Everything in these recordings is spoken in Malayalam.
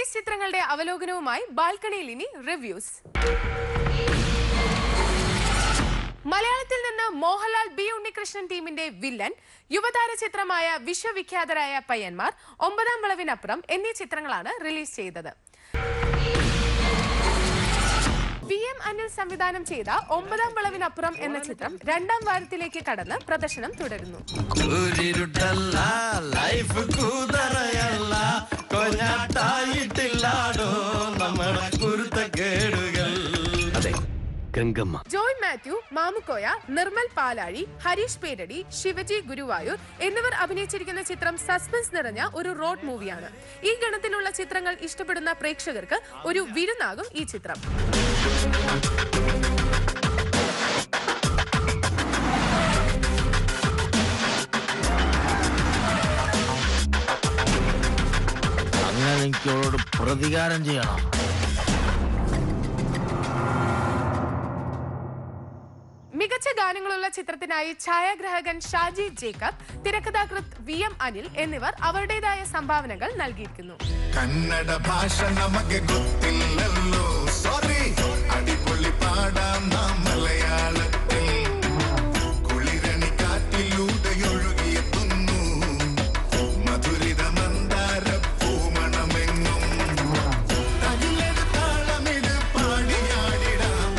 റിലീസ് ചിത്രങ്ങളുടെ അവലോകനവുമായി ബാൽക്കണിയിൽ ഇനി റിവ്യൂസ് മലയാളത്തിൽ നിന്ന് മോഹൻലാൽ ബി ഉണ്ണികൃഷ്ണൻ ടീമിന്റെ വില്ലൻ യുവതാര ചിത്രമായ വിശ്വവിഖ്യാതരായ പയ്യന്മാർ ഒമ്പതാം വിളവിനപ്പുറം എന്നീ ചിത്രങ്ങളാണ് റിലീസ് ചെയ്തത് വി എം അനിൽ സംവിധാനം ചെയ്ത ഒമ്പതാം വിളവിനപ്പുറം എന്ന ചിത്രം രണ്ടാം വാരത്തിലേക്ക് കടന്ന് പ്രദർശനം തുടരുന്നു ൂരിരുട്ടല്ല ലൈഫ് കൂതറയല്ല കൊഞ്ഞാട്ടായിട്ടില്ലാടോ നമ്മുടെ കുരുത്തക്കേടുകൾ അതെ ഗംഗമ്മ ജോയ് മാത്യു മാമുക്കോയ നിർമ്മൽ പാലാഴി ഹരീഷ് പേരടി ശിവജി ഗുരുവായൂർ എന്നിവർ അഭിനയിച്ചിരിക്കുന്ന ചിത്രം സസ്പെൻസ് നിറഞ്ഞ ഒരു റോഡ് മൂവിയാണ് ഈ ഗണത്തിലുള്ള ചിത്രങ്ങൾ ഇഷ്ടപ്പെടുന്ന പ്രേക്ഷകർക്ക് ഒരു വിരുന്നാകും ഈ ചിത്രം അങ്ങനെ എനിക്ക് അവളോട് പ്രതികാരം ചെയ്യണം മികച്ച ഗാനങ്ങളുള്ള ചിത്രത്തിനായി ഛായാഗ്രാഹകൻ ഷാജി ജേക്കബ് തിരക്കഥാകൃത്ത് വി എം അനിൽ എന്നിവർ അവരുടേതായ സംഭാവനകൾ നൽകിയിരിക്കുന്നു കന്നഡ ഭാഷ നಮಗೆ ಗೊತ್ತಿಲ್ಲല്ലോ ಸಾರಿ അടിപൊളി പാടാം നാം മലയാളത്തിൽ കുളിരണി കാറ്റിലൂടെ ഒഴുകിയെത്തുന്നു മധുരിത മന്ദാര പൂമണമെങ്ങും അതിലൊരു താളമിട് പാടിയാടിടാം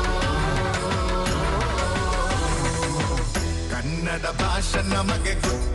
ಕನ್ನಡ ಭಾಷೆ ನಮಗೆ ಗೊತ್ತಿಲ್ಲ